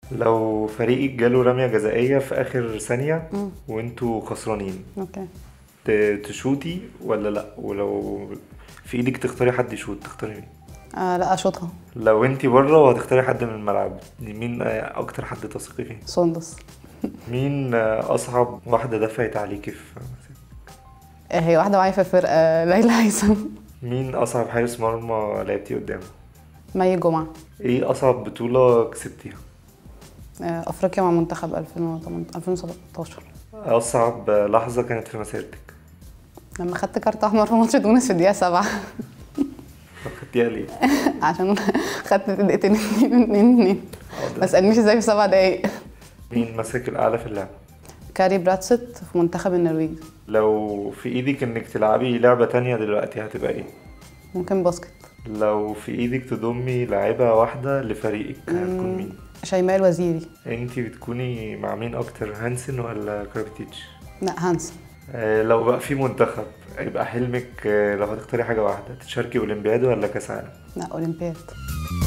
لو فريقك جاله رمية جزائية في آخر ثانية مم. وانتوا خسرانين اوكي ت- تشوتي ولا لأ ولو في ايدك تختاري حد يشوت تختاري مين آه لا اشوطها لو انتي بره وهتختاري حد من الملعب مين آه، اكتر حد تثقي فيه سندس مين آه، اصعب واحدة دفعت عليكي في آه، هي واحده معايا في الفرقه ليلى هيثم مين اصعب حارس مرمى لعبتي قدامه مي جمعه ايه اصعب بطولة كسبتيها آه، افريقيا مع منتخب 2018 2017 اصعب لحظة كانت في مسيرتك لما خدت كارت احمر في ماتش تونس في الدقيقه 7 طب خدتيها ليه؟ عشان خدت دقيقتين اتنين اتنين اتنين ما اسالنيش ازاي في سبع دقايق مين مسك الاعلى في اللعبة؟ كاري براتست في منتخب النرويج لو في ايدك انك تلعبي لعبة تانية دلوقتي هتبقى ايه؟ ممكن باسكت لو في ايدك تضمي لاعيبة واحدة لفريقك هتكون مين؟ شيماء الوزيري انتي بتكوني مع مين اكتر هانسن ولا كرابتيتش؟ لا هانسن آه لو بقى في منتخب يبقى حلمك آه لو هتختاري حاجة واحدة تشاركي اولمبياد ولا كاس عالم؟ لا اولمبياد